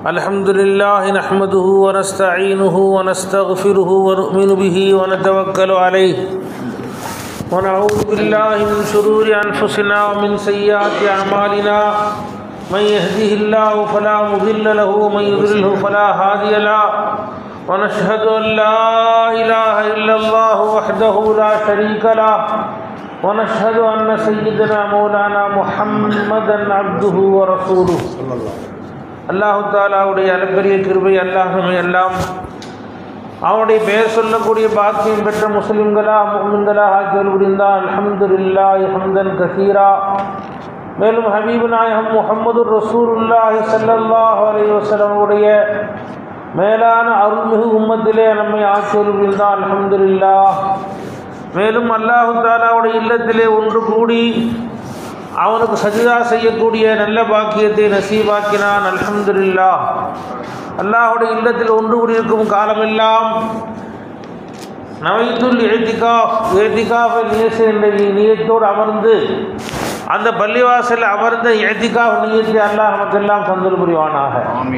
الحمد لله نحمده ونستعينه ونستغفره ونؤمن به ونتوكل عليه ونعوذ بالله من شرور أنفسنا ومن سيئات أعمالنا من يهده الله فلا مضل له ومن يضلله فلا هادي له ونشهد أن لا إله إلا الله وحده لا شريك له ونشهد أن سيدنا مولانا محمدا عبده ورسوله அல்லாஹு தாலாவுடைய அளப்பெரிய கிருபை அல்லாஹுமே எல்லாம் அவனுடைய பெயர் சொல்லக்கூடிய பாக்கியம் பெற்ற முஸ்லிம்களா முஹ்மின்களா ஆக்கியோர் புரிந்தால் அல்ஹம்துலில்லா ஹம்தன் கசீரா மேலும் ஹபீபு நாயகம் முகமது ரசூலுல்லாஹி ஸல்லல்லாஹு அலைஹி வஸல்லமுடைய மேலான அருள்மிகு உம்மத்திலே நம்மை ஆக்கியோர் புரிந்தால் அல்ஹம்துலில்லா மேலும் அல்லாஹு தாலாவுடைய இல்லத்திலே ஒன்று கூடி அவனுக்கு சஜிதா செய்யக்கூடிய நல்ல பாக்கியத்தை நசீபாக்கினான் அல்ஹம்துலில்லா அல்லாஹுடைய இல்லத்தில் ஒன்று கூடியிருக்கும் காலமெல்லாம் நவைத்துல் ஏத்திகாஃப் ஏத்திகாஃபை நியசு என்ற நியத்தோடு அமர்ந்து அந்த பள்ளிவாசலில் அமர்ந்த ஏத்திகாஃப் நியத்தை அல்லாஹ் நமக்கெல்லாம் சந்தல் புரிவானாக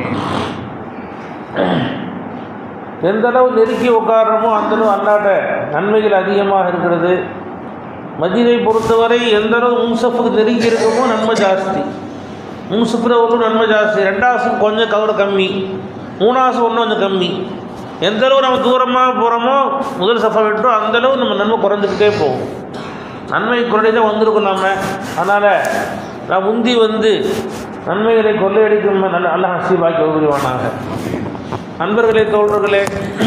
எந்த அளவு நெருக்கி உட்காடுறோமோ அந்தளவு அல்லாட்ட நன்மைகள் அதிகமாக இருக்கிறது மஜிதை பொறுத்தவரை எந்த அளவு முன்சப்புக்கு நெருங்கி இருக்குமோ நன்மை ஜாஸ்தி முன்சப்பில் ஒன்று நன்மை ஜாஸ்தி ரெண்டாவது கொஞ்சம் கவர் கம்மி மூணாவது ஒன்று கொஞ்சம் கம்மி எந்த அளவு நம்ம தூரமாக போகிறோமோ முதல் சஃபை விட்டோம் அந்தளவு நம்ம நன்மை குறைஞ்சிக்கிட்டே போகும் நன்மை குறைதான் வந்திருக்கும் நம்ம அதனால் நான் முந்தி வந்து நன்மைகளை கொள்ளையடிக்கும் நல்ல நல்ல ஹசீபாக்கி உருவானாங்க நண்பர்களே தோழர்களே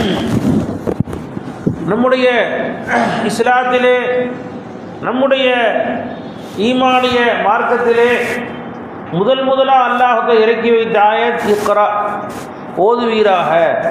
நம்முடைய இஸ்லாத்திலே நம்முடைய ஈமானிய மார்க்கத்திலே முதல் முதலாக அல்லாஹத்தை இறக்கி வைத்த ஆயத் இக்ரா ஓதுவீராக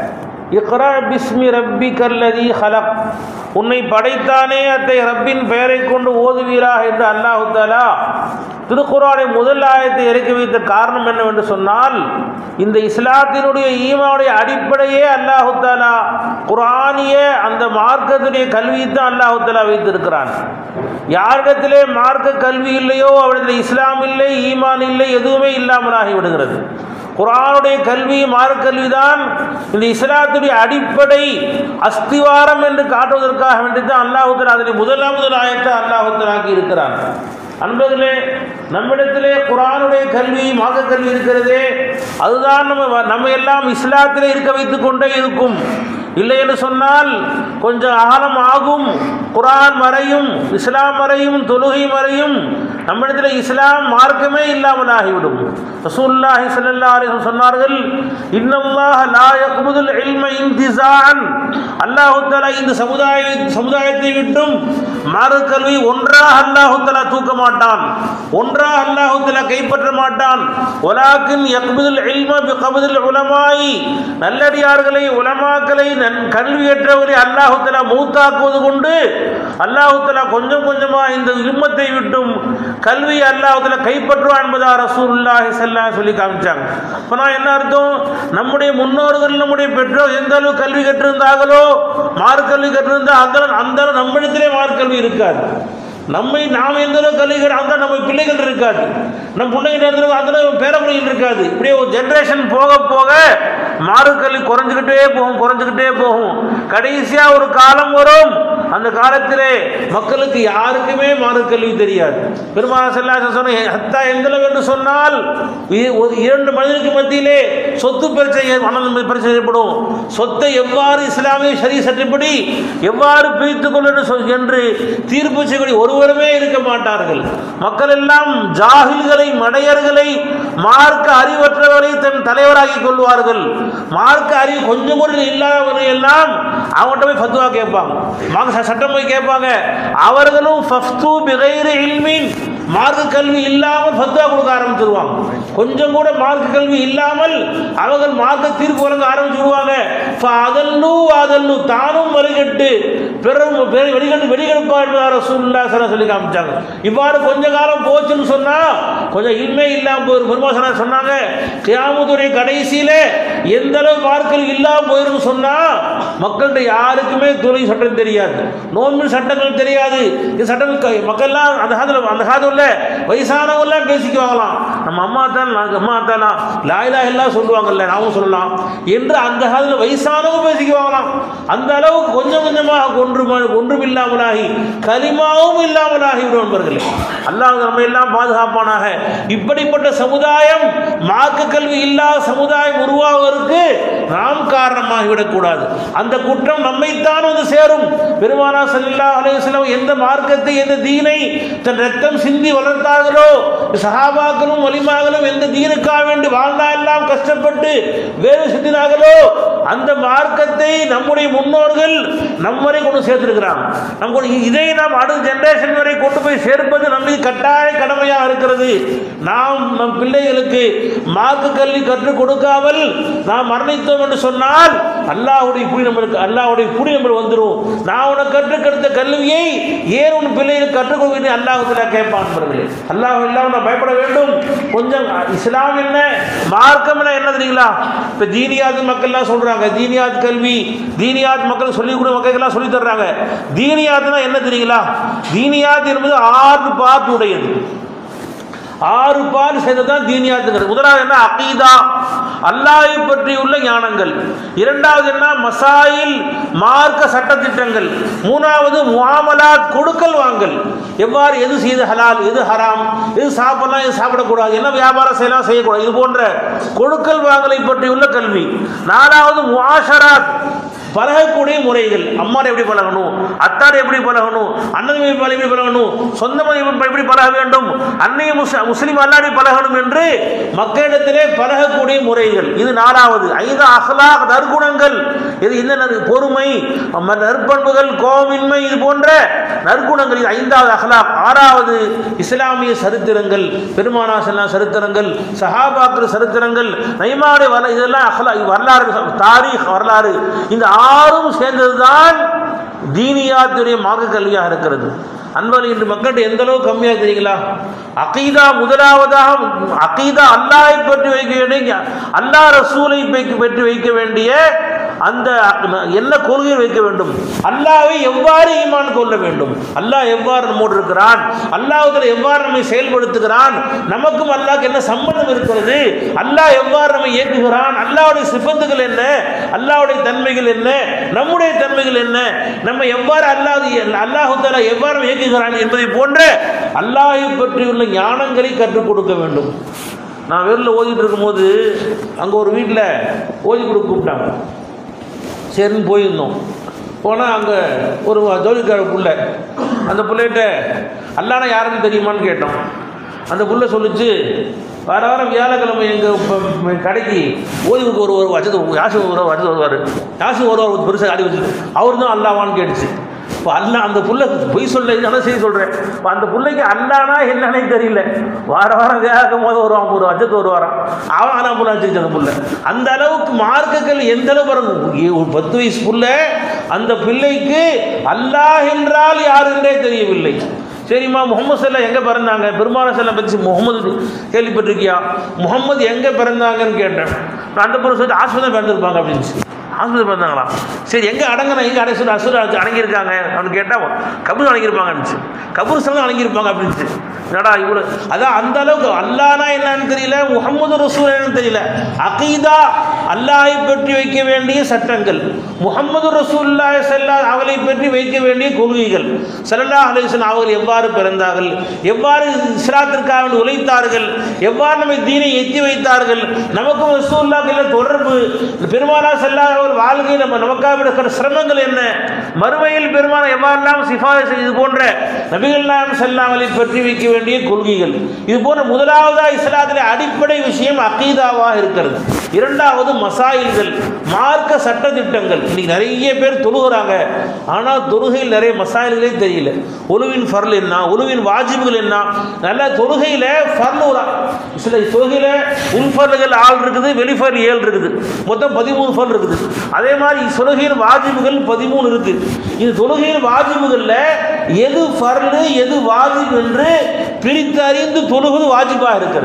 இக்ரா பிஸ்மி ரப்பி கல்லதி ஹலக் உன்னை படைத்தானே அத்தை ரப்பின் பெயரை கொண்டு ஓதுவீராக என்று அல்லாஹு தாலா திருக்குறானை முதல் ஆயத்தை இறக்கி வைத்த காரணம் என்னவென்று சொன்னால் இந்த இஸ்லாத்தினுடைய ஈமாவுடைய அடிப்படையே அல்லாஹு தாலா குரானிய அந்த மார்க்கத்துடைய கல்வியை தான் அல்லாஹு தாலா வைத்திருக்கிறான் யாரிடத்திலே மார்க்க கல்வி இல்லையோ அவரிடத்தில் இஸ்லாம் இல்லை ஈமான் இல்லை எதுவுமே இல்லாமலாகி விடுகிறது குரானுடைய கல்வி மார்க்க கல்விதான் இந்த இஸ்லாத்துடைய அடிப்படை அஸ்திவாரம் என்று காட்டுவதற்காக வேண்டி தான் அல்லாஹுத்தர் அதனை முதலாம் முதல் ஆயத்தை அல்லாஹுத்தராக்கி இருக்கிறான் அன்பர்களே நம்மிடத்திலே குரானுடைய கல்வி மார்க்க கல்வி இருக்கிறதே அதுதான் நம்ம நம்ம எல்லாம் இஸ்லாத்திலே இருக்க வைத்து கொண்டே இருக்கும் இல்லை என்று சொன்னால் கொஞ்சம் ஆழம் ஆகும் குரான் மறையும் இஸ்லாம் மறையும் தொழுகை மறையும் நம்மிடத்தில் இஸ்லாம் மார்க்கமே இல்லாமல் ஆகிவிடும் ரசூல்லாஹி சல்லா அலிஹம் சொன்னார்கள் இன்னல்லாஹ் லா யக்புதுல் இல்ம இன்திசான் அல்லாஹு தஆலா இந்த சமுதாய சமுதாயத்தை விட்டும் மார்க்கல்வி ஒன்றாக அல்லாஹு தஆலா தூக்க மாட்டான் ஒன்றாக அல்லாஹு தஆலா கைப்பற்ற மாட்டான் வலாக்கின் யக்புதுல் இல்ம பிகபதுல் உலமாய் நல்லடியார்களை உலமாக்களை கல்வியற்றவரை அல்லாஹு தஆலா மூத்தாக்குவது கொண்டு அல்லாஹு தஆலா கொஞ்சம் கொஞ்சமாக இந்த இம்மத்தை விட்டும் கல்வி அல்லாஹுல கைப்பற்றுவான் என்பதா ரசூல்லாஹி சல்லா சொல்லி காமிச்சாங்க இப்போ நான் என்ன அர்த்தம் நம்முடைய முன்னோர்கள் நம்முடைய பெற்றோர் எந்த அளவு கல்வி கற்றிருந்தார்களோ மார்க்கல்வி கற்றிருந்தால் அந்த அந்த நம்மிடத்திலே மார்க்கல்வி இருக்காது நம்மை நாம் எந்த அளவு கல்வி அந்த நம்ம பிள்ளைகள் இருக்காது நம் பிள்ளைகள் எந்த அளவு அந்த அளவு பேரப்பிள்ளைகள் இருக்காது இப்படியே ஒரு ஜென்ரேஷன் போக போக மாறுக்கல்வி குறைஞ்சிக்கிட்டே போகும் குறைஞ்சிக்கிட்டே போகும் கடைசியாக ஒரு காலம் வரும் அந்த காலத்திலே மக்களுக்கு யாருக்குமே மாறுக்கல்வி தெரியாது பெருமாள் செல்லா சொன்ன ஹத்தா எந்தளவு என்று சொன்னால் ஒரு இரண்டு மனிதனுக்கு மத்தியிலே சொத்து பிரச்சனை மனம் பிரச்சனை ஏற்படும் சொத்தை எவ்வாறு இஸ்லாமிய சரி சட்டப்படி எவ்வாறு பிரித்து கொள்ள என்று தீர்ப்பு செய்யக்கூடிய ஒருவருமே இருக்க மாட்டார்கள் மக்கள் எல்லாம் ஜாகில்களை மடையர்களை மார்க்க அறிவற்றவரை தன் தலைவராகி கொள்வார்கள் மார்க்க அறிவு கொஞ்சம் கூட இல்லாதவரை எல்லாம் அவங்கள்ட்ட போய் ஃபத்துவா கேட்பாங்க சட்டம் போய் கேட்பாங்க அவர்களும் ஃபஃப்து பிகைர் இல்மின் மார்க்க கல்வி இல்லாமல் ஃபத்துவா கொடுக்க ஆரம்பிச்சிருவாங்க கொஞ்சம் கூட மார்க்க கல்வி இல்லாமல் அவர்கள் மார்க்க தீர்ப்பு வழங்க ஆரம்பிச்சிருவாங்க அதல்லு அதல்லு தானும் வழிகட்டு பிறரும் வெடிகட்டு வெடிகெடுப்பா என்பதாக சூழ்நிலை சொல்லி காமிச்சாங்க இவ்வாறு கொஞ்ச காலம் போச்சுன்னு சொன்னா கொஞ்சம் இன்மை இல்லாமல் போயிரு பெருமாசனா சொன்னாங்க கியாமத்துடைய கடைசியில எந்த அளவு மார்க்கல் இல்லாமல் போயிருந்து சொன்னா மக்கள்கிட்ட யாருக்குமே துணை சட்டம் தெரியாது நோன்பின் சட்டங்கள் தெரியாது இந்த சட்டங்கள் மக்கள்லாம் அந்த காலத்தில் அந்த காலத்தில் வயசானவங்களாம் பேசிக்குவாங்களாம் நம்ம அம்மா தான் நாங்கள் அம்மா தானா லாயிலா எல்லாம் சொல்லுவாங்கல்ல நாமும் சொல்லலாம் என்று அந்த காலத்தில் வயசானவங்க பேசிக்குவாங்களாம் அந்த அளவுக்கு கொஞ்சம் கொஞ்சமாக ஒன்று ஒன்றும் இல்லாமலாகி கலிமாவும் இல்லாமலாகி விடுவார்களே அல்லாஹ் நம்ம எல்லாம் பாதுகாப்பானாக இப்படிப்பட்ட சமுதாயம் மார்க்க கல்வி இல்லாத சமுதாயம் உருவாவதற்கு நாம் காரணமாகிவிடக்கூடாது அந்த குற்றம் நம்மைத்தான் வந்து சேரும் பெருமானா சல்லா அலையம் எந்த மார்க்கத்தை எந்த தீனை தன் ரத்தம் சிந்தி வளர்த்தார்களோ சஹாபாக்களும் வலிமாக்களும் எந்த தீனுக்காக வேண்டி வாழ்ந்தா எல்லாம் கஷ்டப்பட்டு வேறு சிந்தினார்களோ அந்த மார்க்கத்தை நம்முடைய முன்னோர்கள் நம் வரை கொண்டு சேர்த்திருக்கிறாங்க நம்ம இதை நாம் அடுத்த ஜெனரேஷன் வரை கொண்டு போய் சேர்ப்பது நம்ம மீது கட்டாய கடமையாக இருக்கிறது நாம் நம் பிள்ளைகளுக்கு மார்க்க கல்வி கற்றுக் கொடுக்காமல் நாம் மரணித்தோம் என்று சொன்னால் அல்லாஹ்வுடைய புடி நம்மளுக்கு அல்லாஹ்வுடைய புடி நம்மளுக்கு வந்துடும் நான் உனக்கு கற்றுக் கொடுத்த கல்வியை ஏன் உன் பிள்ளைகளுக்கு கற்றுக் கொடுக்க அல்லாஹ் கேட்பான் பாருங்களே அல்லாஹ் எல்லாம் நான் பயப்பட வேண்டும் கொஞ்சம் இஸ்லாம் என்ன மார்க்கம் என்ன என்ன தெரியுங்களா இப்போ தீனியாத் மக்கள்லாம் சொல்றாங்க தீனியாத் கல்வி தீனியாத் மக்கள் சொல்லி கொடு மக்களுக்கெல்லாம் சொல்லி தர்றாங்க தீனியாத்னா என்ன தெரியுங்களா தீனியாத் என்பது ஆறு பார்ட் உடையது ஆறு பால் சேர்ந்ததான் தீனியாத்துங்கிறது முதலாவது என்ன அகீதா அல்லாஹை பற்றியுள்ள ஞானங்கள் இரண்டாவது என்ன மசாயில் மார்க்க சட்டத்திட்டங்கள் மூணாவது முகாமலாத் கொடுக்கல் வாங்கல் எவ்வாறு எது செய்து ஹலால் எது ஹராம் எது சாப்பிடலாம் எது சாப்பிடக்கூடாது என்ன வியாபாரம் செய்யலாம் செய்யக்கூடாது இது போன்ற கொடுக்கல் வாங்கலை பற்றியுள்ள கல்வி நாலாவது முஆஷராத் பழகக்கூடிய முறைகள் அம்மாரை எப்படி பழகணும் அத்தாரை எப்படி பழகணும் அண்ணன் எப்படி பழகணும் சொந்தமாக எப்படி பழக வேண்டும் அன்னைய முஸ் முஸ்லீம் அல்லாடி பழகணும் என்று மக்களிடத்திலே பழகக்கூடிய முறைகள் இது நாலாவது ஐந்து அகலாக் நற்குணங்கள் இது இந்த நற்- பொறுமை ம- நற்பண்புகள் கோமின்மை இது போன்ற நற்குணங்கள் இது ஐந்தாவது அகலாக் ஆறாவது இஸ்லாமிய சரித்திரங்கள் பெருமானா செல்லாம் சரித்திரங்கள் சஹாபாக்கள் சரித்திரங்கள் நைமாடைய வரல இதெல்லாம் அகலா வரலாறு தாரீக் வரலாறு இந்த ஆறும் சேர்ந்ததுதான் தீனியாத்துடைய மார்க்க கல்வியாக இருக்கிறது அன்பர்கள் இன்று மக்கள்கிட்ட எந்த அளவு கம்மியாக தெரியுங்களா அகீதா முதலாவதாக அகீதா அல்லாஹை பற்றி வைக்க வேண்டிய அல்லாஹ் ரசூலை பற்றி பற்றி வைக்க வேண்டிய அந்த என்ன கொள்கை வைக்க வேண்டும் அல்லாஹ்வை எவ்வாறு ஈமான் கொள்ள வேண்டும் அல்லாஹ் எவ்வாறு நம்மோடு இருக்கிறான் அல்லாஹ்வுல எவ்வாறு நம்மை செயல்படுத்துகிறான் நமக்கும் அல்லாஹ்க்கு என்ன சம்பந்தம் இருக்கிறது அல்லாஹ் எவ்வாறு நம்மை இயக்குகிறான் அல்லாஹ்வுடைய சிபத்துகள் என்ன அல்லாஹ்வுடைய தன்மைகள் என்ன நம்முடைய தன்மைகள் என்ன நம்ம எவ்வாறு அல்லாஹ் அல்லாஹு தாலா எவ்வாறு இயக்குகிறான் என்பதை போன்ற அல்லாஹை பற்றியுள்ள ஞானங்களை கற்றுக் கொடுக்க வேண்டும் நான் வெளியில் ஓதிட்டு இருக்கும்போது அங்கே ஒரு வீட்டில் ஓதி கொடுக்க கூப்பிட்டாங்க சரின்னு போயிருந்தோம் போனால் அங்கே ஒரு ஜோதிக்கார புள்ள அந்த பிள்ளைகிட்ட அல்லானா யாருன்னு தெரியுமான்னு கேட்டோம் அந்த புள்ள சொல்லுச்சு வார வாரம் வியாழக்கிழமை எங்கள் கடைக்கு ஓய்வுக்கு ஒரு ஒரு வருஷத்துக்கு யாசி ஒரு வருஷம் வருவார் யாசி ஒரு ஒரு பெருசாக அடி வச்சுட்டு அவர் தான் அல்லாவான்னு கேட்டுச்சு இப்போ அல்லா அந்த புள்ள பொய் சொல்ல என்ன செய்ய சொல்கிறேன் இப்போ அந்த பிள்ளைக்கு அல்லானா என்னன்னே தெரியல வார வாரம் வியாழக்கும் போது வருவான் ஒரு வருஷத்து ஒரு வாரம் அவன் ஆனால் புள்ள வச்சுக்கிச்சு அந்த புள்ள அந்த அளவுக்கு மார்க்கங்கள் எந்த அளவு பாருங்க ஒரு பத்து வயசு புள்ள அந்த பிள்ளைக்கு அல்லாஹ் என்றால் யார் என்றே தெரியவில்லை சரிம்மா முகமது செல்லம் எங்கே பிறந்தாங்க பெருமான செல்லம் பற்றி முகமது கேள்விப்பட்டிருக்கியா முகமது எங்கே பிறந்தாங்கன்னு கேட்டேன் நான் அந்த பொருள் சொல்லிட்டு ஆஸ்பத்திரி பிறந்திருப்பாங்க அப்படின்னு ஆஸ்பத்திரி பிறந்தாங்களா சரி எங்கே அடங்கினா எங்கே அடை சொல்லி அசுர அடங்கியிருக்காங்க அப்படின்னு கேட்டால் கபூர் அடங்கியிருப்பாங்கன்னு கபூர் செல்லம் அடங்கியிருப்பாங்க அப்படின்னு என்னடா இவ்வளோ அதான் அந்த அளவுக்கு அல்லானா என்னன்னு தெரியல முகமது ரசூல் என்னன்னு தெரியல அகீதா அல்லாஹை பற்றி வைக்க வேண்டிய சட்டங்கள் முகமது ரசூல்லா செல்லா அவளை பற்றி வைக்க வேண்டிய கொள்கைகள் சல்லல்லா அலிஸ்லாம் அவர்கள் எவ்வாறு பிறந்தார்கள் எவ்வாறு இஸ்லாத்திற்காக வேண்டி உழைத்தார்கள் எவ்வாறு நம்மை தீனை எத்தி வைத்தார்கள் நமக்கும் ரசூல்லாக்கள் தொடர்பு பெருமானா செல்லா அவர் வாழ்க்கை நம்ம நமக்காக இருக்கிற சிரமங்கள் என்ன மறுமையில் பெருமானா எவ்வாறெல்லாம் சிபாரிசு இது போன்ற நபிகள் நாயம் செல்லாமலை பற்றி வைக்க வேண்டிய கொள்கைகள் இது போன்ற முதலாவதா இஸ்லாத்திலே அடிப்படை விஷயம் அகீதாவாக இருக்கிறது இரண்டாவது மசாயில்கள் மார்க்க சட்ட திட்டங்கள் இன்னைக்கு நிறைய பேர் தொழுகிறாங்க ஆனால் தொழுகையில் நிறைய மசாயில்களே தெரியல ஒழுவின் ஃபர்ல் என்ன ஒழுவின் வாஜிபுகள் என்ன நல்ல தொழுகையில் ஃபர்ல் சில தொழுகையில் உள்ஃபர்லுகள் ஆள் இருக்குது வெளிஃபர்ல் ஏழு இருக்குது மொத்தம் பதிமூணு ஃபர்ல் இருக்குது அதே மாதிரி தொழுகையின் வாஜிபுகள் பதிமூணு இருக்கு இந்த தொழுகையின் வாஜிபுகளில் எது ஃபர்லு எது வாஜிப் என்று பிரித்து அறிந்து தொழுவது வாஜிபாக இருக்கிறது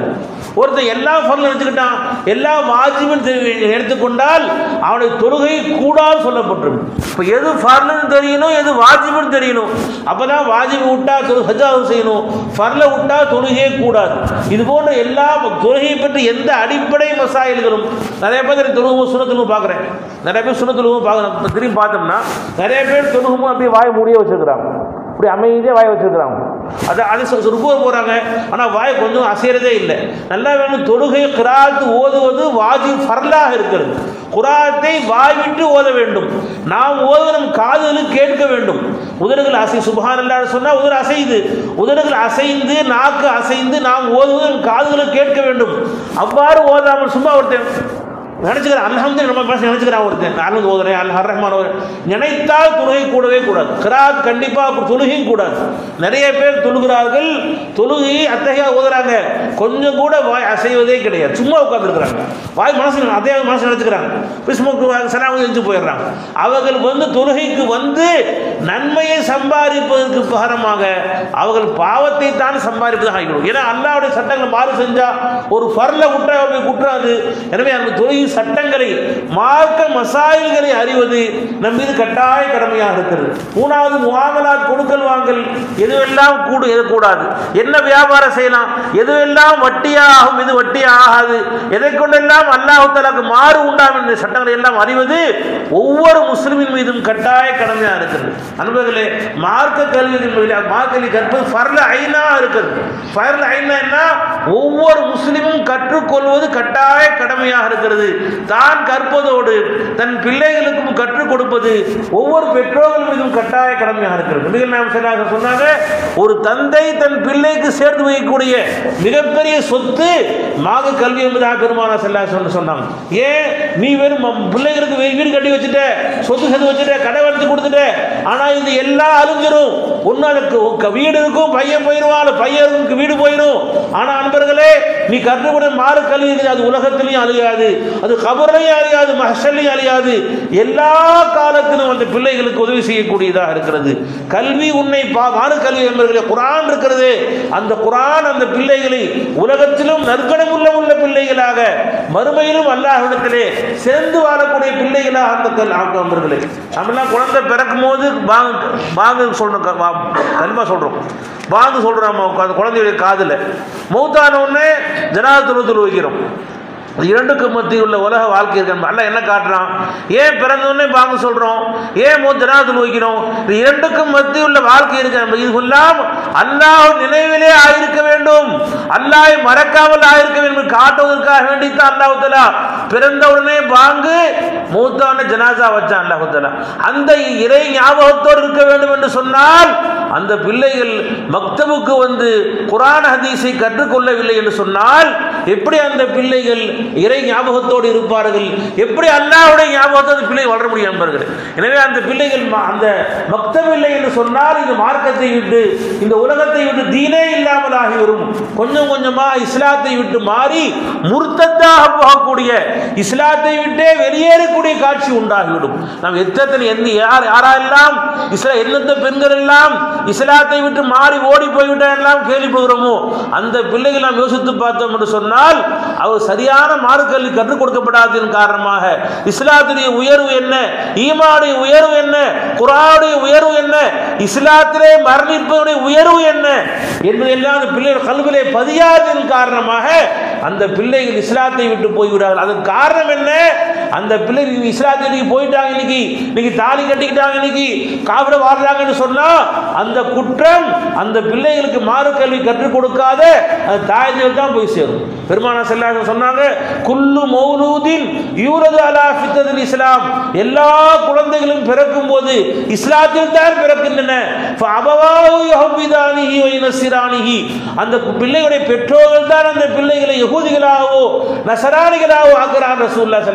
ஒருத்தன் எல்லா ஃபர்லும் எடுத்துக்கிட்டான் எல்லா வாஜிபும் எடுத்துக்கொண்டால் அவனுடைய தொழுகை கூடாது சொல்லப்பட்டிருக்கு இப்போ எது ஃபர்லுன்னு தெரியணும் எது வாஜிபுன்னு தெரியணும் அப்பதான் வாஜிபு விட்டா தொழு ஹஜாவு செய்யணும் ஃபர்ல விட்டா தொழுகையே கூடாது இது போன்ற எல்லா தொழுகையை பற்றி எந்த அடிப்படை மசாயில்களும் நிறைய பேர் தொழுகும் சுனத்துலும் பார்க்குறேன் நிறைய பேர் சுனத்துலும் பார்க்குறேன் திரும்பி பார்த்தோம்னா நிறைய பேர் தொழுகும் அப்படியே வாய் மூடியே வச்சிருக்கிறாங்க இப்படி அமைதியாக வாய் வச்சிருக்கிறாங்க அது அது ருக்குவ போகிறாங்க ஆனால் வாய் கொஞ்சம் அசைறதே இல்லை நல்லா வேணும் தொழுகை கிராத்து ஓதுவது வாஜி ஃபர்லாக இருக்கிறது குராத்தை வாய் விட்டு ஓத வேண்டும் நாம் ஓதுவது நம் காதுகளுக்கு கேட்க வேண்டும் உதடுகள் அசை சுபஹான் சொன்னால் உதடு அசைந்து உதடுகள் அசைந்து நாக்கு அசைந்து நாம் ஓதுவது நம் காதுகளுக்கு கேட்க வேண்டும் அவ்வாறு ஓதாமல் சும்மா ஒருத்தன் நினச்சிக்கிறேன் அல்ஹம்து நம்ம பேச நினச்சிக்கிறான் ஒருத்தன் அல்ஹம்து ஓதுறேன் அல் ரஹ்மான் ஓதுறேன் நினைத்தால் தொழுகை கூடவே கூடாது கிராத் கண்டிப்பாக தொழுகையும் கூடாது நிறைய பேர் தொழுகிறார்கள் தொழுகையை அத்தகையா ஓதுறாங்க கொஞ்சம் கூட வாய் அசைவதே கிடையாது சும்மா உட்காந்துருக்குறாங்க வாய் மனசு அதே மனசு நினச்சிக்கிறாங்க பிஸ்முக்கு சலாம் எழுந்து போயிடுறாங்க அவர்கள் வந்து தொழுகைக்கு வந்து நன்மையை சம்பாதிப்பதற்கு பகரமாக அவர்கள் பாவத்தை தான் சம்பாதிப்பதாக ஆகிடும் ஏன்னா அல்லாவுடைய சட்டங்கள் மாறு செஞ்சா ஒரு ஃபர்ல குற்ற குற்றாது எனவே அந்த தொழுகை சட்டங்களை மார்க்க மசாயில்களை அறிவது நம் மீது கட்டாய கடமையாக இருக்கிறது மூணாவது முகாமலா கொடுக்கல் வாங்கல் எதுவெல்லாம் கூடு எது கூடாது என்ன வியாபாரம் செய்யலாம் எதுவெல்லாம் வட்டியாகும் இது வட்டியா ஆகாது எதை கொண்டெல்லாம் அல்லாஹு தலாக்கு மாறு உண்டாம் என்ற சட்டங்களை எல்லாம் அறிவது ஒவ்வொரு முஸ்லிமின் மீதும் கட்டாய கடமையாக இருக்கிறது அன்பர்களே மார்க்க கல்வி என்பதில் மார்க்க கல்வி கற்பது ஃபர்ல ஐனா இருக்குது ஃபர்ல ஐனா என்ன ஒவ்வொரு முஸ்லிமும் கற்றுக்கொள்வது கட்டாய கடமையாக இருக்கிறது தான் கற்பதோடு தன் பிள்ளைகளுக்கும் கற்றுக் கொடுப்பது ஒவ்வொரு பெற்றோர்கள் மீதும் கட்டாய கடமையாக இருக்கிறது நபிகள் நாயகம் ஸல்லல்லாஹு அலைஹி வஸல்லம் சொன்னாங்க ஒரு தந்தை தன் பிள்ளைக்கு சேர்த்து வைக்கக்கூடிய மிகப்பெரிய சொத்து மாக கல்வி என்பதாக பெருமானா செல்லா சொன்னாங்க ஏன் நீ வெறும் ம- பிள்ளைகளுக்கு வீ- வீடு கட்டி வச்சுட்ட சொத்து சேர்த்து வச்சுட்ட கடை எடுத்து கொடுத்துட்ட ஆனா இது எல்லாம் அழிஞ்சிரும் ஒன்று அதுக்கு க- வீடு இருக்கும் பையன் போயிடுவான் அல்ல பையனுக்கு வீடு போயிடும் ஆனா அன்பர்களே நீ கற்றுக்கூடிய மாறு கல்வி இருக்குது அது உலகத்திலையும் அழியாது அது கபர்லையும் அழியாது மஹஷல்லையும் அழியாது எல்லா காலத்திலும் அந்த பிள்ளைகளுக்கு உதவி செய்யக்கூடியதாக இருக்கிறது கல்வி உன்னை பா மாறு கல்வி என்பவர்களே குரான் இருக்கிறது அந்த குரான் அந்த பிள்ளைகளை உலகத்திலும் நற்கணமுள்ள உள்ள பிள்ளைகளாக மறுமையிலும் அல்லாஹ்விடத்திலே சேர்ந்து வாழக்கூடிய பிள்ளைகளாக அந்த கல் நண்பர்களே நம்மளாம் குழந்தை பிறக்கும் போது பாங்க பாங்க சொல்றோம் க- வா- கல்மா சொல்றோம் பாங்க சொல்றோம் நம்ம அந்த குழந்தையுடைய காதுல மௌத்தான உடனே ஜனாதத்துவத்தில் வைக்கிறோம் இது இரண்டுக்கும் மத்தியில் உள்ள உலக வாழ்க்கை இருக்கு அல்ல என்ன காட்டுறான் ஏன் பிறந்தோடனே பாங்க சொல்றோம் ஏன் மூத்தனாத்தில் வைக்கிறோம் இது இரண்டுக்கும் மத்தியில் உள்ள வாழ்க்கை இருக்கு இதுவெல்லாம் அல்லாஹ் நினைவிலே ஆயிருக்க வேண்டும் அல்லாஹ் மறக்காமல் ஆயிருக்க வேண்டும் என்று காட்டுவதற்காக வேண்டித்தான் அல்லாஹ் தலா பிறந்தவுடனே பாங்கு மூத்தவன ஜனாசா வச்சான் அல்லாஹ் தலா அந்த இறை ஞாபகத்தோடு இருக்க வேண்டும் என்று சொன்னால் அந்த பிள்ளைகள் மக்தபுக்கு வந்து குரான் ஹதீஸை கற்றுக்கொள்ளவில்லை என்று சொன்னால் எப்படி அந்த பிள்ளைகள் இறை ஞாபகத்தோடு இருப்பார்கள் எப்படி அல்லாஹ்வுடைய ஞாபகத்தோடு பிள்ளை வளர முடியும் என்பார்கள் எனவே அந்த பிள்ளைகள் ம- அந்த மக்தம் இல்லை என்று சொன்னால் இந்த மார்க்கத்தை விட்டு இந்த உலகத்தை விட்டு தீனே இல்லாமல் ஆகிவரும் கொஞ்சம் கொஞ்சமா இஸ்லாத்தை விட்டு மாறி முர்த்தத்தாக போகக்கூடிய இஸ்லாத்தை விட்டே வெளியேறக்கூடிய காட்சி உண்டாகிவிடும் நாம் எத்தனை எந்த யார் யாரெல்லாம் இஸ்லா எந்தெந்த பெண்கள் எல்லாம் இஸ்லாத்தை விட்டு மாறி ஓடி போய்விட்டார் எல்லாம் கேள்விப்படுகிறோமோ அந்த பிள்ளைகள் நாம் யோசித்து பார்த்தோம் என்று சொன்னால் அவர் சரியான மார்க்கல்வி கற்றுக் கொடுக்கப்படாததன் காரணமாக இஸ்லாத்துடைய உயர்வு என்ன ஈமானுடைய உயர்வு என்ன குரானுடைய உயர்வு என்ன இஸ்லாத்திலே மரணிப்பதனுடைய உயர்வு என்ன என்பதெல்லாம் அந்த பிள்ளைகள் கல்விலே பதியாததன் காரணமாக அந்த பிள்ளைகள் இஸ்லாத்தை விட்டு போய்விடார்கள் அதன் காரணம் என்ன அந்த பிள்ளைகள் இஸ்லாத்தை இன்னைக்கு போயிட்டாங்க இன்னைக்கு இன்னைக்கு தாலி கட்டிக்கிட்டாங்க இன்னைக்கு காவிட வாழ்றாங்கன்னு சொன்னா அந்த குற்றம் அந்த பிள்ளைகளுக்கு மாறு கல்வி கற்றுக் கொடுக்காத அது தாய்கள் தான் போய் சேரும் பெருமானா செல்லாக சொன்னாங்க குல்லு மௌலூதின் யூரது அலா ஃபித்ததில் இஸ்லாம் எல்லா குழந்தைகளும் பிறக்கும் போது இஸ்லாத்தில் தான் பிறக்கின்றன ஃபஅபவாஹு யஹ்பிதானிஹி வ யுனஸ்ஸிரானிஹி அந்த பிள்ளைகளுடைய பெற்றோர்கள் தான் அந்த பிள்ளைகளை யகூதிகளாகவோ நசராணிகளாகவோ ஆக்குறான் ரசூல்லா ஸல்லல்லாஹு அலைஹி சொன்னாங்க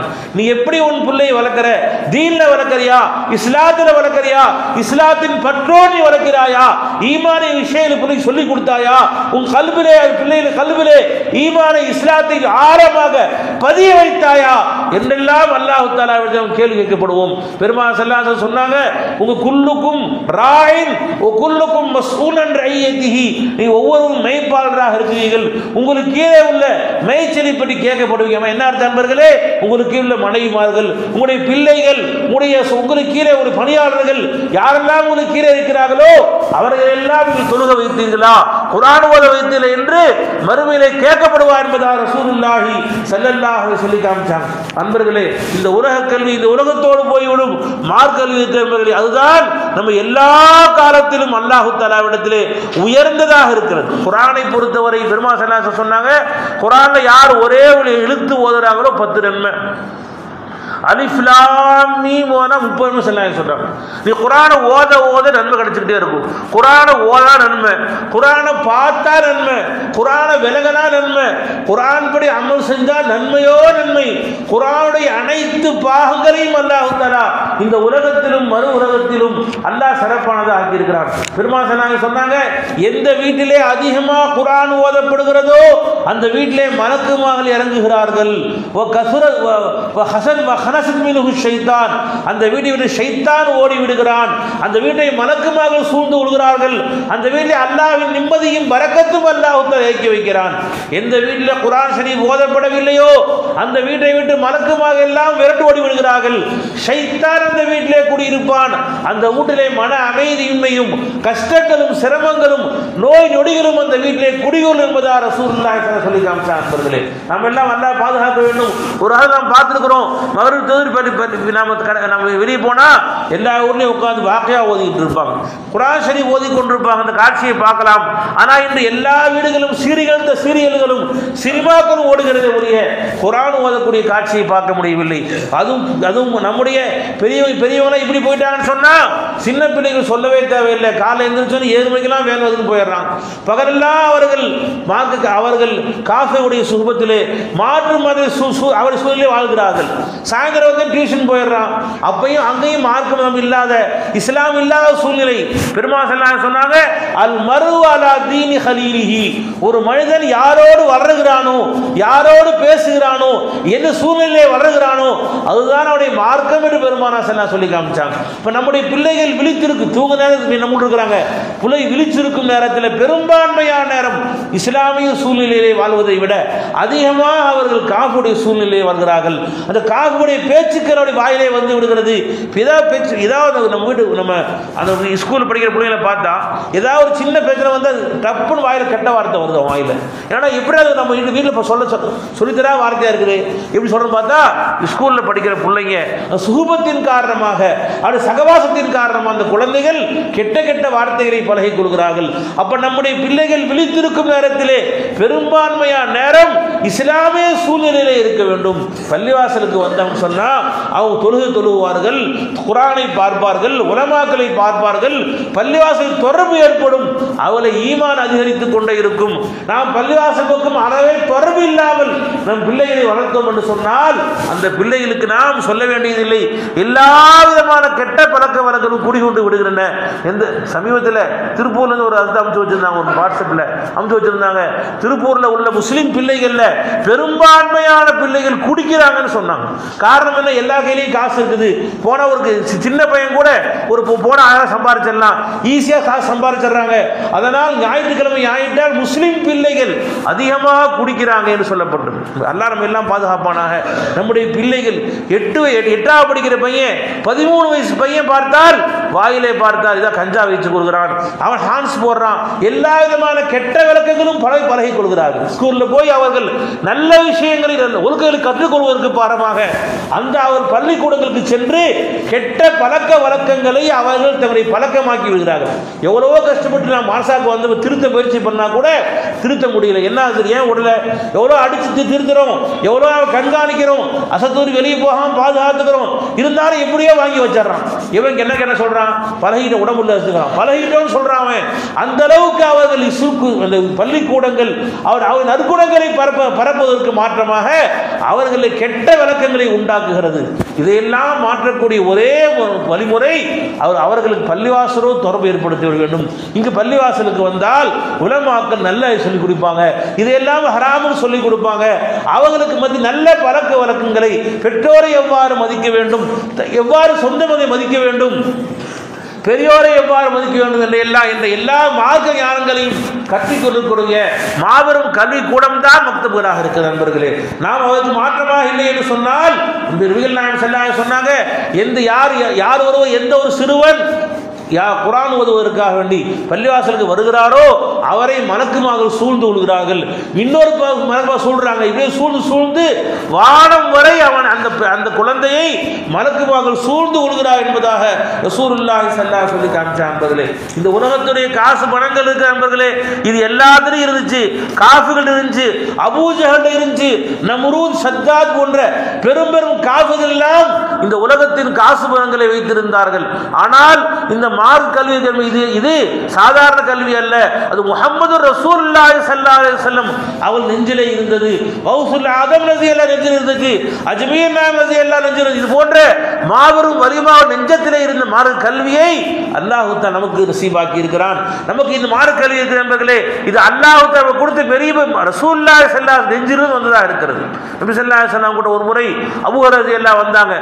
சொன்னாங்க நீ எப்படி உன் பிள்ளையை வளர்க்கிற தீன்ல வளர்க்கறியா இஸ்லாத்துல வளர்க்கறியா இஸ்லாத்தின் பற்றோடு நீ வளர்க்கிறாயா ஈமானை விஷயம் பிள்ளைக்கு சொல்லி கொடுத்தாயா உன் கல்விலே அது பிள்ளைகள் கல்விலே ஈமானை இஸ்லாத்தை ஆழமாக பதிய வைத்தாயா என்றெல்லாம் அல்லாஹு தாலாவிடம் கேள்வி கேட்கப்படுவோம் பெருமா செல்லாச சொன்னாங்க உங்க குல்லுக்கும் ராயின் குல்லுக்கும் மஸ்ஊலன் ரய்யத்திஹி நீ ஒவ்வொருவரும் மெய்ப்பாளராக இருக்கிறீர்கள் உங்களுக்கு கீழே உள்ள மேய்ச்சலை பற்றி கேட்கப்படுவீங்க ஆமா, என்ன அர்த்தம் நண்பர்களே உங்களுக்கு கீழே உள்ள மனைவிமார்கள் உங்களுடைய பிள்ளைகள் உங்களுடைய உங்களுக்கு கீழே ஒரு பணியாளர்கள் யாரெல்லாம் உங்களுக்கு கீழே இருக்கிறார்களோ அவர்கள் எல்லாம் நீங்கள் தொழுக வைத்தீர்களா குரான் ஓத வைத்தீர்கள் என்று மறுமையிலே கேட்கப்படுவார் என்பதாக ரசூலுல்லாஹி ஸல்லல்லாஹு அலைஹி சொல்லி காமிச்சாங்க நண்பர்களே இந்த உலக கல்வி இந்த உலகத்தோடு போய்விடும் மார்க் கல்வி என்பர்களே அதுதான் நம்ம எல்லா காலத்திலும் அல்லாஹு தலாவிடத்திலே உயர்ந்ததாக இருக்கிறது குரானை பொறுத்தவரை பெருமா சல்லாச சொன்னாங்க குரான்ல யார் ஒரே ஒரு இழுத்து ஓதுறாங்களோ பத்து நன்மை அலிஃப்லாம் மீம் ஓனா முப்பது நிமிஷம் சொல்லாங்க சொல்றாங்க நீ குரானை ஓத ஓத நன்மை கிடைச்சிக்கிட்டே இருக்கும் குரானை ஓதா நன்மை குரானை பார்த்தா நன்மை குரானை விலகனா நன்மை குரான் படி அமல் செஞ்சா நன்மையோ நன்மை குரானுடைய அனைத்து பாகங்களையும் அல்லாஹ் தஆலா இந்த உலகத்திலும் மறு உலகத்திலும் அல்லாஹ் சிறப்பானதாக ஆக்கியிருக்கிறார் பெருமா சொன்னாங்க சொன்னாங்க எந்த வீட்டிலே அதிகமாக குரான் ஓதப்படுகிறதோ அந்த வீட்டிலே மலக்குமார்கள் இறங்குகிறார்கள் ஓ கசுர வ ஹசன் வ ஹனசன் மினுகு ஷைத்தான் அந்த வீட்டை விட்டு ஷைத்தான் ஓடி விடுகிறான் அந்த வீட்டை மலக்குமார்கள் சூழ்ந்து விடுகிறார்கள் அந்த வீட்டில் அல்லாஹ்வின் நிம்மதியும் பரக்கத்தும் அல்லாஹ் இயக்கி வைக்கிறான் எந்த வீட்டில் குரான் ஷரீஃப் ஓதப்படவில்லையோ அந்த வீட்டை விட்டு மலக்குமாக எல்லாம் விரட்டு ஓடி விடுகிறார்கள் ஷைத்தான் அந்த வீட்டிலே குடியிருப்பான் அந்த வீட்டிலே மன அமைதியின்மையும் கஷ்டங்களும் சிரமங்களும் நோய் நொடிகளும் அந்த வீட்டிலே குடிகொள் என்பதா ரசூலுல்லாஹி ஸல்லல்லாஹு அலைஹி சொல்லி காமிச்சார் நண்பர்களே நம்ம எல்லாம் நல்லா பாதுகாக்க வேண்டும் ஒரு ஆள் நாம் பார்த்துருக்கிறோம் மகரூப் தொழில் பற்றி பற்றி நாம கடை நம்ம வெளியே போனால் எல்லா ஊர்லேயும் உட்காந்து வாக்கையா ஓதிக்கிட்டு இருப்பாங்க குரான் ஷரீஃப் ஓதி கொண்டிருப்பாங்க அந்த காட்சியை பார்க்கலாம் ஆனால் இன்று எல்லா வீடுகளும் சீரியல்ந்த சீரியல்களும் சினிமாக்களும் ஓடுகிறது ஒழிய குரான் ஓதக்கூடிய காட்சியை பார்க்க முடியவில்லை அதுவும் அதுவும் நம்முடைய பெரியவங்க பெரியவங்களாம் இப்படி போயிட்டாங்கன்னு சொன்னா சின்ன பிள்ளைகள் சொல்லவே தேவையில்லை காலை எழுந்திரிச்சோன்னு ஏழு மணிக்கெல்லாம் வேலை வந்து போயிடுறாங்க பகலெல்லாம் அவர்கள் மார்க்கு அவர்கள் காஃபியுடைய சுகபத்திலே மாற்று மத சு சு- அவர் சூழலே வாழ்கிறார்கள் சாயந்தரம் வந்து டியூஷன் போயிடுறான் அப்பையும் அங்கேயும் மார்க்க மதம் இல்லாத இஸ்லாம் இல்லாத சூழ்நிலை பெருமா செல்லாம் சொன்னாங்க அல் மரு அலா தீனி ஹலீலிஹி ஒரு மனிதன் யாரோடு வளர்கிறானோ யாரோடு பேசுகிறானோ என்ன சூழ்நிலையிலே வளர்கிறானோ அதுதான் அவருடைய மார்க்கம் என்று பெருமானா செல்லா சொல்லி காமிச்சாங்க இப்போ நம்முடைய பிள்ளைகள் விழித்திருக்கு தூங்க நேரத்தில் நம்ம இருக்கிறாங்க பிள்ளை விழிச்சிருக்கும் நேரத்தில் பெரும்பான்மையான நேரம் இஸ்லாமிய சூழ்நிலையிலே வாழ்வதை விட அதிகமாக அவர்கள் காஃபுடைய சூழ்நிலையை வருகிறார்கள் அந்த காஃபுடைய பேச்சுக்களுடைய வாயிலே வந்து விடுகிறது இதா பேச்சு ஏதாவது நம்ம வீட்டு நம்ம அந்த ஸ்கூல் படிக்கிற பிள்ளைங்களை பார்த்தா ஏதாவது ஒரு சின்ன பேச்சில் வந்து அது டப்புன்னு வாயில கெட்ட வார்த்தை வருது அவன் வாயில ஏன்னா எப்படி அது நம்ம வீட்டு வீட்டில் இப்போ சொல்ல சொல்ல சொல்லித்தரா வார்த்தையாக இருக்குது எப்படி சொல்கிறோன்னு பார்த்தா ஸ்கூலில் படிக்கிற பிள்ளைங்க சுகபத்தின் காரணமாக அது சகவாசத்தின் காரணமாக அந்த குழந்தைகள் கெட்ட கெட்ட வார்த்தைகளை பழகிக் கொள்கிறார்கள் அப்ப நம்முடைய பிள்ளைகள் விழித்திருக்கும் நேரத்திலே பெரும்பான்மையான நேரம் இஸ்லாமிய சூழ்நிலையிலே இருக்க வேண்டும் பள்ளிவாசலுக்கு வந்தவங்க சொன்னா அவங்க தொழுகை தொழுவார்கள் குரானை பார்ப்பார்கள் உலமாக்களை பார்ப்பார்கள் பள்ளிவாசல் தொடர்பு ஏற்படும் அவளை ஈமான் அதிகரித்துக் கொண்டே இருக்கும் நாம் பள்ளிவாசல் பக்கம் அறவே தொடர்பு இல்லாமல் நம் பிள்ளைகளை வளர்த்தோம் என்று சொன்னால் அந்த பிள்ளைகளுக்கு நாம் சொல்ல வேண்டியதில்லை எல்லா விதமான கெட்ட பழக்க வழக்கங்களும் குடிகொண்டு விடுகின்றன எந்த சமீபத்தில் திருப்பூர்ல இருந்து ஒரு அர்த்தம் அமைச்சு வச்சிருந்தாங்க ஒரு வாட்ஸ்அப்பில் அமைச்சு வச்சிருந்தாங்க திருப்பூர்ல உள்ள முஸ்லிம் பிள்ளைகள்ல பெரும்பான்மையான பிள்ளைகள் குடிக்கிறாங்கன்னு சொன்னாங்க காரணம் என்ன எல்லா கையிலையும் காசு இருக்குது போன ஒரு சி- சின்ன பையன் கூட ஒரு போ- போன ஆயிரம் சம்பாதிச்சிடலாம் ஈஸியாக காசு சம்பாதிச்சிடுறாங்க அதனால் ஞாயிற்றுக்கிழமை ஆயிட்டால் முஸ்லிம் பிள்ளைகள் அதிகமாக குடிக்கிறாங்க என்று சொல்லப்பட்டது அல்லாஹ் நம்ம எல்லாம் பாதுகாப்பானாக நம்முடைய பிள்ளைகள் எட்டு எட்டு- எட்டாவது படிக்கிற பையன் பதிமூணு வயசு பையன் பார்த்தால் வாயிலே பார்த்தால் இதான் கஞ்சா வைத்து கொள்கிறான் அவன் ஹான்ஸ் போடுறான் எல்லா விதமான கெட்ட விளக்கங்களும் பழகி பழகிக் கொள்கிறார்கள் ஸ்கூலில் போய் அவர்கள் நல்ல விஷயங்களை நல்ல ஒழுக்கங்களை கற்றுக்கொள்வதற்கு பாரமாக அந்த அவர் பள்ளிக்கூடங்களுக்கு சென்று கெட்ட பழக்க வழக்கங்களை அவர்கள் தங்களை பழக்கமாக்கி விடுகிறார்கள் எவ்வளவோ கஷ்டப்பட்டு நான் மாசாக்கு வந்து திருத்த முயற்சி பண்ணா கூட திருத்த முடியல என்ன ஆகுது ஏன் விடல எவ்வளோ அடிச்சு தி- திருத்துறோம் எவ்வளோ கண்காணிக்கிறோம் அசத்தூர் வெளியே போகாம பாதுகாத்துக்கிறோம் இருந்தாலும் எப்படியோ வாங்கி வச்சிடறான் இவங்க என்ன என்ன சொல்றான் பலகீன உடம்புல இருக்கிறான் பலகீனம் சொல்றான் அவன் அந்த அளவுக்கு அவர்கள் இசுக்கு அந்த பள்ளிக்கூடங்கள் அவர் அவர் நற்குணங்களை பரப்ப பரப்புவதற்கு மாற்றமாக அவர்களை கெட்ட விளக்கங்களை உண்டாக்குகிறது இதையெல்லாம் மாற்றக்கூடிய ஒரே ஒரு வழிமுறை அவர் அவர்களுக்கு பள்ளிவாசலோ தொடர்பு ஏற்படுத்தி விட வேண்டும் இங்கு பள்ளிவாசலுக்கு வந்தால் உலமாக்கள் நல்ல சொல்லிக் கொடுப்பாங்க இதையெல்லாம் ஹராமுன்னு சொல்லிக் கொடுப்பாங்க அவங்களுக்கு மத்திய நல்ல பழக்க வழக்கங்களை பெற்றோரை எவ்வாறு மதிக்க வேண்டும் த- எவ்வாறு சொந்த மதை மதிக்க வேண்டும் பெரியோரை எவ்வாறு மதிக்க வேண்டும் என்ற எல்லா என்ற எல்லா மார்க்க ஞானங்களையும் கற்றுக் கொடுக்கக்கூடிய மாபெரும் கல்வி கூடம் தான் மக்தபுகளாக இருக்கிற நண்பர்களே நாம் அதற்கு மாற்றமாக இல்லை என்று சொன்னால் இந்த நபிகள் நாயகம் ஸல்லல்லாஹு அலைஹி சொன்னாங்க எந்த யார் யார் ஒருவர் எந்த ஒரு சிறுவன் யா குரான் ஓதுவதற்காக வேண்டி பள்ளிவாசலுக்கு வருகிறாரோ அவரை மலக்குமாக சூழ்ந்து கொள்கிறார்கள் இன்னொரு ப- மலக்குமா சூழ்றாங்க இப்படியே சூழ்ந்து சூழ்ந்து வானம் வரை அவன் அந்த ப- அந்த குழந்தையை மலக்குமாக சூழ்ந்து கொள்கிறார் என்பதாக ரசூலுல்லாஹி ஸல்லல்லாஹு சொல்லி காமிச்சாங்க நண்பர்களே இந்த உலகத்துடைய காசு பணங்கள் இருக்கு நண்பர்களே இது எல்லாத்துலையும் இருந்துச்சு காஃபுகள் இருந்துச்சு அபூஜகல் இருந்துச்சு நம்ரூத் சத்தாத் போன்ற பெரும் பெரும் காஃபுகள் எல்லாம் இந்த உலகத்தின் காசு பணங்களை வைத்திருந்தார்கள் ஆனால் இந்த மார்க் கல்வி கல்வி இது இது சாதாரண கல்வி அல்ல அது முஹம்மது ரசூலுல்லாஹி ஸல்லல்லாஹு அலைஹி வஸல்லம் அவள் நெஞ்சிலே இருந்தது வௌசுல் ஆதம் ரலியல்லாஹு நெஞ்சில் இருந்தது அஜ்மீர் நாயம் ரலியல்லாஹு நெஞ்சில் இருந்தது. இது போன்ற மாபெரும் வலிமா நெஞ்சத்திலே இருந்த மார்க் கல்வியை அல்லாஹ் தான் நமக்கு நசீபாக்கி இருக்கிறான் நமக்கு இந்த மார்க் கல்வி இருக்கிற நண்பர்களே இது அல்லாஹ் தான் நமக்கு கொடுத்த பெரிய ரசூலுல்லாஹி ஸல்லல்லாஹு நெஞ்சிலிருந்து வந்ததா இருக்கிறது நபி ஸல்லல்லாஹு அலைஹி வஸல்லம் கூட ஒரு முறை அபூ ரலியல்லாஹு வந்தாங்க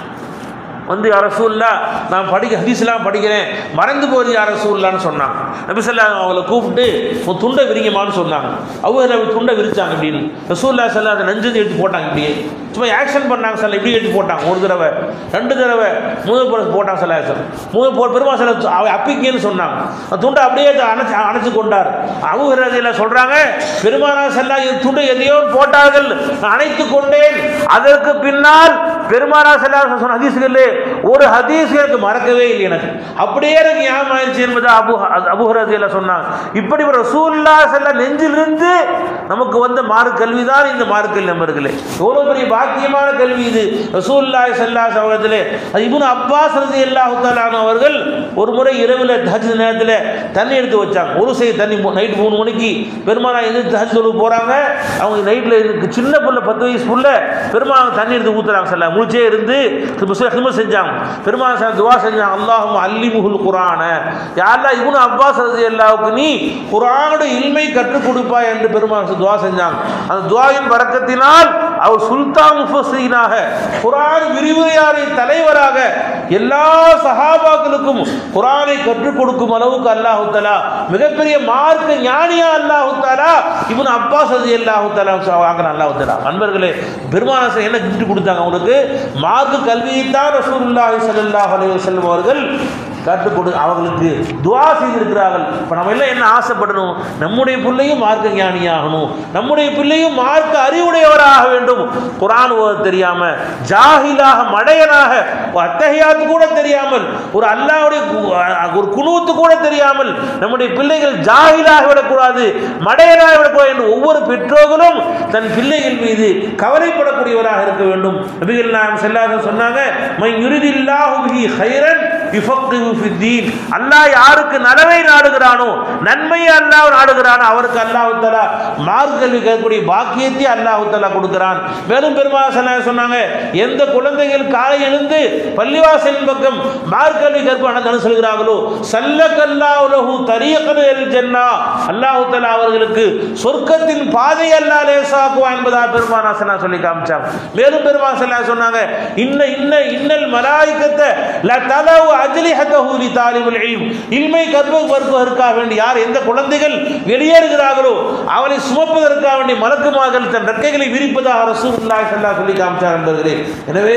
வந்து யார் ரசூல்லா நான் படிக்க ஹதீஸ்லாம் படிக்கிறேன் மறந்து போகுது யார் ரசூல்லான்னு சொன்னாங்க நபி சொல்லா அவங்கள கூப்பிட்டு உன் துண்டை விரிங்கம்மான்னு சொன்னாங்க அவங்க நபி துண்டை விரிச்சாங்க அப்படின்னு ரசூல்லா சொல்லா அதை நெஞ்சு எடுத்து போட்டாங்க இப்படியே சும்மா ஆக்ஷன் பண்ணாங்க சார் இப்படி எடுத்து போட்டாங்க ஒரு தடவை ரெண்டு தடவை மூணு தடவை போட்டாங்க சார் சார் மூணு போ பெருமா சில அவ அப்பிங்கன்னு சொன்னாங்க அந்த துண்டை அப்படியே அணைச்சு அணைச்சு கொண்டார் அவங்க சொல்றாங்க பெருமானா செல்லா இது துண்டை எதையோ போட்டார்கள் நான் அணைத்து கொண்டேன் அதற்கு பின்னால் பெருமானா செல்லா சொன்ன ஹதீஸ்களே ஒரு ஹதீஸ் எனக்கு மறக்கவே இல்லை எனக்கு அப்படியே எனக்கு ஞாபகம் ஆயிடுச்சு என்பது அபு அபுஹரதியில் சொன்னாங்க இப்படி ஒரு ரசூல்லா செல்ல நெஞ்சிலிருந்து நமக்கு வந்த மாறு கல்வி தான் இந்த மாறு கல்வி நம்பர்களே எவ்வளோ பெரிய பாக்கியமான கல்வி இது ரசூல்லாய் செல்லா சகோதரத்திலே அது இப்னு அப்பாஸ் ரதி அல்லாஹு அவர்கள் ஒரு முறை இரவில் ஹஜ் நேரத்தில் தண்ணி எடுத்து வச்சாங்க ஒரு செய்ய தண்ணி நைட் மூணு மணிக்கு பெருமானா எதிர்த்து ஹஜ் தொழுவு போகிறாங்க அவங்க நைட்டில் சின்ன புள்ள பத்து வயசு புள்ள பெருமாள் தண்ணி எடுத்து ஊற்றுறாங்க செல்ல முழிச்சே இருந்து ஹிமத் செஞ்சாங்க பெருமாள் சார் துவா செஞ்சாங்க அல்லாஹும் அல்லி முகுல் குரான யாரெல்லாம் இவனு அப்பாஸ் ரதி அல்லாவுக்கு நீ குரானோட இல்மை கற்றுக் கொடுப்பாய் என்று பெருமாள் துவா செஞ்சாங்க அந்த துவாவின் பறக்கத்தினால் அவர் சுல்தான் முஃபஸ்ஸீனாக குரான் விரிவுரையாரை தலைவராக எல்லா சஹாபாக்களுக்கும் குரானை கற்றுக் கொடுக்கும் அளவுக்கு அல்லாஹு தலா மிகப்பெரிய மார்க்க ஞானியா அல்லாஹு தாலா இவன் அப்பாஸ் அது அல்லாஹு தாலா வாங்கின அல்லாஹு தாலா அன்பர்களே பெருமானசை என்ன கிஃப்ட் கொடுத்தாங்க அவங்களுக்கு மார்க்க கல்வியைத்தான் ரசூலுல்லாஹி ஸல்லல்லாஹு அலைஹி வஸல்லம் அவர்கள் கற்றுக் கொடு அவர்களுக்கு துவா செய்திருக்கிறார்கள் இப்போ நம்ம எல்லாம் என்ன ஆசைப்படணும் நம்முடைய பிள்ளையும் மார்க்க ஞானியாகணும் நம்முடைய பிள்ளையும் மார்க்க அறிவுடையவராக வேண்டும் குரான் ஓத தெரியாம ஜாஹிலாக மடையனாக ஒரு அத்தகையாத்து கூட தெரியாமல் ஒரு அல்லாவுடைய கு- ஒரு குணூத்து கூட தெரியாமல் நம்முடைய பிள்ளைகள் ஜாஹிலாக விடக்கூடாது மடையனாக விடக்கூடாது என்று ஒவ்வொரு பெற்றோர்களும் தன் பிள்ளைகள் மீது கவலைப்படக்கூடியவராக இருக்க வேண்டும் நபிகள் நாயம் செல்லாத சொன்னாங்க மை யுரிதில்லாஹு பிஹி ஹைரன் யுஃபக்கிஹு ஃபித்தீன் அல்லாஹ் யாருக்கு நலவை நாடுகிறானோ நன்மையை அல்லாஹ் நாடுகிறானோ அவருக்கு அல்லாஹ் தஆலா மார்க்கல்வி கேட்கக்கூடிய பாக்கியத்தை அல்லாஹ் தஆலா கொடுக்கிறான் மேலும் பெருமாள் ஸல்லல்லாஹு அலைஹி சொன்னாங்க எந்த குழந்தைகள் காலை எழுந்து பள்ளிவாசலின் பக்கம் மார்க்கல்வி கற்ப நடந்து செல்கிறார்களோ சல்லக்கல்லாஹு லஹு தரீகன் அல் ஜன்னா அல்லாஹ் தஆலா அவர்களுக்கு சொர்க்கத்தின் பாதை அல்லாஹ் லேசாக்குவான் என்பதா பெருமானா ஸல்லல்லாஹு சொல்லி காமிச்சாங்க மேலும் பெருமா ஸல்லல்லாஹு சொன்னாங்க இன்ன இன்ன இன்னல் மலாயிகத்தை ல தலவு அஜ்லிஹதஹு லி தாலிபுல் இல்ம் இல்மை கற்பதற்காக வேண்டி யார் எந்த குழந்தைகள் வெளியேறுகிறார்களோ அவனை சுமப்பதற்காக வேண்டி மலக்குமார்கள் தன் ரெக்கைகளை விரிப்பதாக ரசூலுல்லாஹி ஸல்லல்லாஹு அலைஹி சொல்லி காமிச்சார் நண்பர்களே எனவே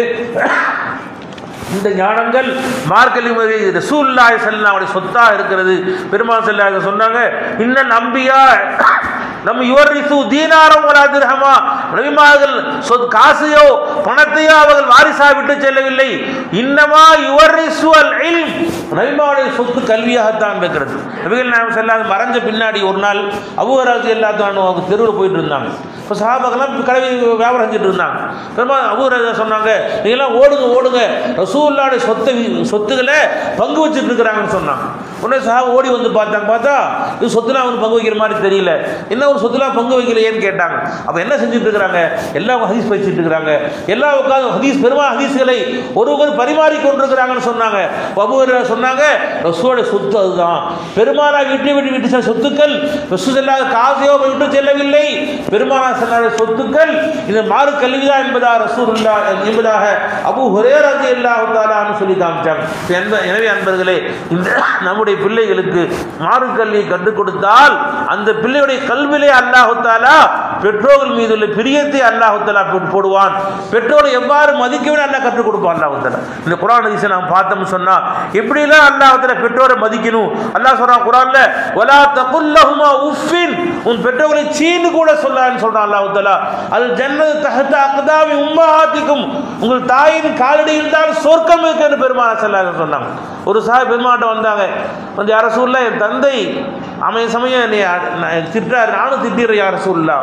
இந்த ஞானங்கள் மார்க்கலிமதி ரசூல்லாய் செல்லாவுடைய சொத்தாக இருக்கிறது பெருமாள் செல்லாக சொன்னாங்க இன்னும் நம்பியா நம்ம யுவரிசு தீனாரம் ஒரு அதிரகமா நபிமார்கள் சொத் காசையோ பணத்தையோ அவர்கள் வாரிசா விட்டு செல்லவில்லை இன்னமா யுவரிசு அல் இல்ம் நபிமாவுடைய சொத்து கல்வியாகத்தான் இருக்கிறது நபிகள் நாயம் செல்லாத மறைஞ்ச பின்னாடி ஒரு நாள் அபுவராஜ் எல்லாத்தான் அவங்க தெருவில் போயிட்டு இருந்தாங்க இப்போ சஹாபாக்கெல்லாம் கடை வியாபாரம் செஞ்சுட்டு இருந்தாங்க பெருமா அபுவராஜா சொன்னாங்க நீங்களாம் ஓடுங்க ஓடுங்க ரசூல்லாவுடைய சொத்தை சொத்துக்களை பங்கு வச்சுட்டு இருக்கிறாங்கன்னு சொன்னாங்க உடனே சஹாபா ஓடி வந்து பார்த்தாங்க பார்த்தா இது சொத்துலாம் அவனுக்கு பங்கு வைக்கிற மாதிரி தெரியல என்ன ஒரு சொத்துலாம் பங்கு வைக்கலையேன்னு கேட்டாங்க அப்போ என்ன செஞ்சுட்டு இருக்கிறாங்க எல்லாம் ஹதீஸ் பேசிட்டு இருக்கிறாங்க எல்லாம் உட்காந்து ஹதீஸ் பெருமா ஹதீஸ்களை ஒருவர் பரிமாறி கொண்டிருக்கிறாங்கன்னு சொன்னாங்க அபுவர் சொன்னாங்க ரசூலோட சொத்து அதுதான் பெருமானா வீட்டை விட்டு விட்டு சென்ற சொத்துக்கள் ரசூ செல்லாத காசையோ விட்டு செல்லவில்லை பெருமானா செல்லாத சொத்துக்கள் இது மாறு கல்விதான் என்பதா ரசூலுல்லா என்பதாக அபு ஹுரேரது இல்லாஹாலான்னு சொல்லி காமிச்சாங்க என்ப- எனவே அன்பர்களே இந்த நம்முடைய பிள்ளைகளுக்கு மாறு கல்வியை கற்றுக் கொடுத்தால் அந்த பிள்ளையுடைய கல்வியிலே அல்லாஹு தாலா பெற்றோர்கள் மீது உள்ள பிரியத்தை அல்லாஹு தாலா போட்டு போடுவான் பெற்றோரை எவ்வாறு மதிக்க வேண்டும் அல்லாஹ் கற்றுக் கொடுப்பான் அல்லாஹு தாலா இந்த குரான் ஹதீஸை நாம் பார்த்தோம்னு சொன்னா எப்படிலாம் அல்லாஹ் தாலா பெற்றோரை மதிக்கணும் அல்லாஹ் சொல்றான் குரான்ல வலா தகுல்லஹுமா உஃபின் உன் பெற்றோர்களை சீனு கூட சொல்லான்னு சொல்றான் அல்லாஹ் தாலா அது ஜன்னது தஹத்த அக்தாமி உம்மஹாத்திக்கும் உங்கள் தாயின் காலடியில் தான் சொர்க்கம் இருக்குன்னு பெருமாள் செல்லாத சொன்னாங்க ஒரு சாய் பெருமாட்ட வந்தாங்க வந்து யார சூழ்ல என் தந்தை அவன் சமயம் என்னை அ- நான் திட்டுறாரு நானும் திட்டிடுறேன் யார சூழ்லா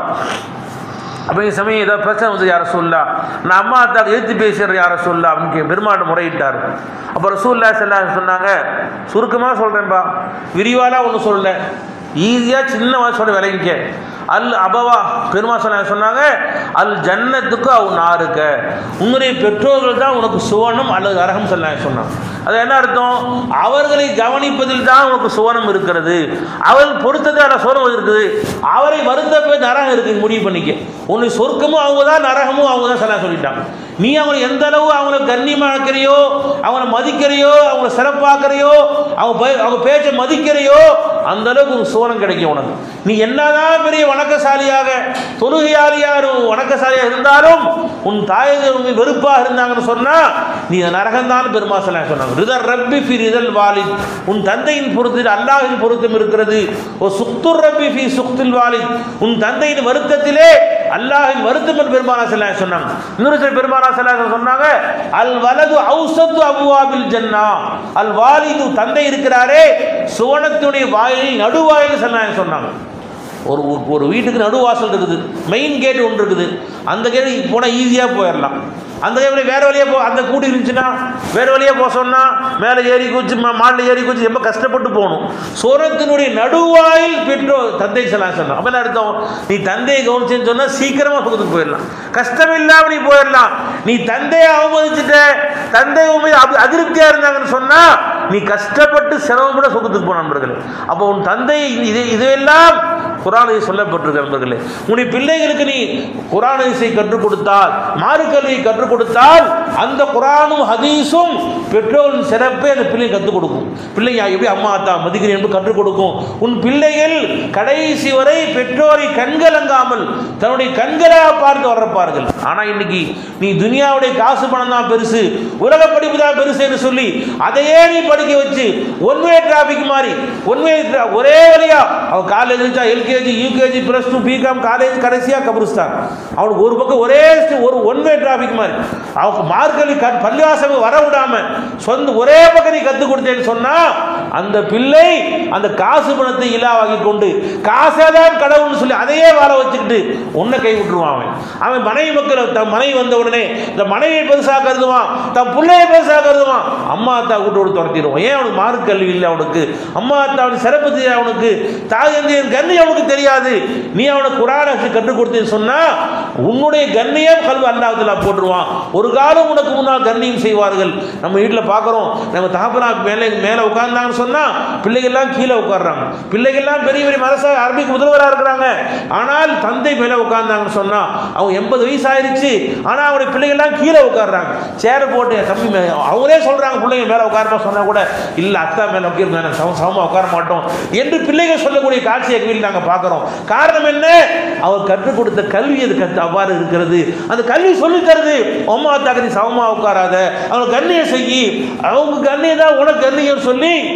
அப்போ இந்த சமயம் ஏதாவது பிரச்சனை வந்து யார சொல்லா நான் அம்மா அத்தாக்கு எழுத்து பேசுகிறேன் யார சொல்லா அப்படின்னு கே- பெருமாட்ட முறையிட்டார் அப்போ ரசூல்லா செல்லா சொன்னாங்க சுருக்கமாக சொல்கிறேன்பா விரிவாலாம் ஒன்றும் சொல்லல ஈஸியாக சின்ன சொல்ல விளங்கிக்க அல் அபவா பெருமா சொன்ன சொன்னாங்க அல் ஜன்னத்துக்கு அவ் நாருக்க உன்னுடைய பெற்றோர்கள் தான் உனக்கு சுவனம் அல்லது நரகம் சொல்ல சொன்னாங்க அது என்ன அர்த்தம் அவர்களை கவனிப்பதில் தான் உனக்கு சுவனம் இருக்கிறது அவர்கள் பொறுத்தது அந்த சுவனம் இருக்குது அவரை வருத்த போய் நரகம் இருக்கு முடிவு பண்ணிக்க உன்னை சொர்க்கமும் அவங்க தான் நரகமும் அவங்க தான் சொல்ல சொல்லிட்டாங்க நீ அவங்களை எந்த அளவு அவங்கள கண்ணியமாக்கிறையோ அவங்கள மதிக்கிறையோ அவங்கள சிறப்பாக்குறையோ அவங்க பே- அவங்க பேச்சை மதிக்கிறையோ அந்த அளவுக்கு ஒரு சுவனம் கிடைக்கும் உனக்கு நீ என்னதான் பெரிய வணக்கசாலியாக தொழுகையாளியாக இரு- வணக்கசாலியாக இருந்தாலும் உன் தாயர்கள் உண்மை வெறுப்பாக இருந்தாங்கன்னு சொன்னா நீ நரகம்தான் பெருமா சொல்ல சொன்னாங்க ரிதர் ரப்பி ஃபி ரிதல் வாலித் உன் தந்தையின் பொறுத்தில் அல்லாஹின் பொருத்தம் இருக்கிறது ஓ சுக்துர் ரப்பி ஃபி சுக்தில் வாலித் உன் தந்தையின் வருத்தத்திலே அல்லாஹின் வருத்தம் என்று பெருமானா செல்ல சொன்னாங்க இன்னொரு சில பெருமானா செல்ல சொன்னாங்க அல் வலது ஔசத்து அபுவாபில் ஜன்னா அல் வாலிது தந்தை இருக்கிறாரே சுவனத்துடைய வாயிலில் நடுவாயில் செல்ல சொன்னாங்க ஒரு ஒரு வீட்டுக்கு நடுவாசல் இருக்குது மெயின் கேட் ஒன்று இருக்குது அந்த கேட்டு போனால் ஈஸியாக போயிடலாம் அந்த கேட்டில் வேறு வழியாக போ அந்த கூடி இருந்துச்சுன்னா வேறு வழியாக போக சொன்னால் மேலே ஏறி குச்சி மாடில் ஏறி குச்சி ரொம்ப கஷ்டப்பட்டு போகணும் சோரத்தினுடைய நடுவாயில் பெற்றோர் தந்தை செல்லாம் சொன்னான் அப்போ என்ன அர்த்தம் நீ தந்தையை கவனிச்சேன்னு சொன்னால் சீக்கிரமாக சுகத்துக்கு போயிடலாம் கஷ்டம் இல்லாமல் நீ போயிடலாம் நீ தந்தையை அவமதிச்சுட்ட தந்தை உண்மை அதிருப்தியாக இருந்தாங்கன்னு சொன்னால் நீ கஷ்டப்பட்டு சிரமப்பட சுகத்துக்கு போன நண்பர்களே அப்போ உன் தந்தை இது இதுவெல்லாம் குரானை சொல்லப்பட்டிருக்க நண்பர்களே உன்னை பிள்ளைகளுக்கு நீ குரானை கற்றுக் கொடுத்தால் மாறுக்கல்வியை கற்றுக் கொடுத்தால் அந்த குரானும் ஹதீஸும் பெற்றோரின் சிறப்பை அந்த பிள்ளை கற்றுக் கொடுக்கும் பிள்ளைங்க எப்படி அம்மா அத்தா மதிக்கிறேன் என்று கற்றுக் கொடுக்கும் உன் பிள்ளைகள் கடைசி வரை பெற்றோரை கண்கலங்காமல் தன்னுடைய கண்களாக பார்த்து வளர்ப்பார்கள் ஆனால் இன்னைக்கு நீ துனியாவுடைய காசு பணம் தான் பெருசு உலக படிப்பு தான் பெருசு என்று சொல்லி அதையே நீ படிக்க வச்சு ஒன் வே டிராபிக் மாதிரி ஒன் வே ஒரே வழியா அவன் காலேஜ் இருந்துச்சா LKG UKG plus two BCom college கடைசியாக கபருஸ்தான் அவனுக்கு ஒரு பக்கம் ஒரே st- ஒரு ஒன் வே டிராபிக் மாதிரி அவனுக்கு மார்க்கலி க பள்ளிவாசல் வர விடாம சொந்த ஒரே பக்கம் நீ கற்றுக் கொடுத்தேன்னு சொன்னா அந்த பிள்ளை அந்த காசு பணத்தை இலாவாக்கி கொண்டு காசே தான் கடவுள்னு சொல்லி அதையே வாழ வச்சுக்கிட்டு உன்னை கை விட்டுருவான் அவன் அவன் மனைவி மக்கள் தன் மனைவி வந்த உடனே இந்த மனைவியை பெருசாக கருதுவான் தன் பிள்ளையை பெருசாக கருதுவான் அம்மா அத்தா கூட்டு விட்டு துரத்திடுவான் ஏன் அவனுக்கு மார்க் கல்வி இல்லை அவனுக்கு அம்மா அத்தா அவனுக்கு சிறப்பு தெரியாது அவனுக்கு தாயந்தியன் கண்ணி அவனுக்கு தெரியாது நீ அவனுக்கு குரானை கற்றுக் கொடுத்தேன்னு சொன்னா உன்னுடைய கண்ணியம் கல்வி அல்லாஹ்ல போட்டுருவான் ஒரு காலம் உனக்கு முன்னால் கண்ணியம் செய்வார்கள் நம்ம வீட்டில் பார்க்குறோம் நம்ம தகப்பனா மேலே மேலே உட்கார்ந்தாங்கன்னு சொன்னா பிள்ளைகள்லாம் கீழே உட்கார்றாங்க பிள்ளைகள்லாம் பெரிய பெரிய மனசா அரபிக்கு முதல்வராக இருக்கிறாங்க ஆனால் தந்தை மேலே உட்கார்ந்தாங்கன்னு சொன்னா அவங்க எண்பது வயசு ஆயிருச்சு ஆனால் அவங்களுடைய பிள்ளைகள்லாம் கீழே உட்கார்றாங்க சேரை போட்டு என் தம்பி மேலே அவங்களே சொல்றாங்க பிள்ளைங்க மேலே உட்காரமா சொன்னா கூட இல்லை அத்தா மேலே உட்காருங்க சம சமமாக உட்கார மாட்டோம் என்று பிள்ளைகள் சொல்லக்கூடிய காட்சியை எங்கள் வீட்டில் நாங்கள் பார்க்குறோம் காரணம் என்ன அவர் கற்றுக் கொடுத்த கல்வி அது கற்று அவ்வாறு இருக்கிறது அந்த கல்வி சொல்லி தருது அம்மா அத்தாக்கு நீ சமமாக உட்காராத அவங்க கண்ணியை செய்யி அவங்க கண்ணியை தான் உனக்கு கண்ணியம் சொல்லி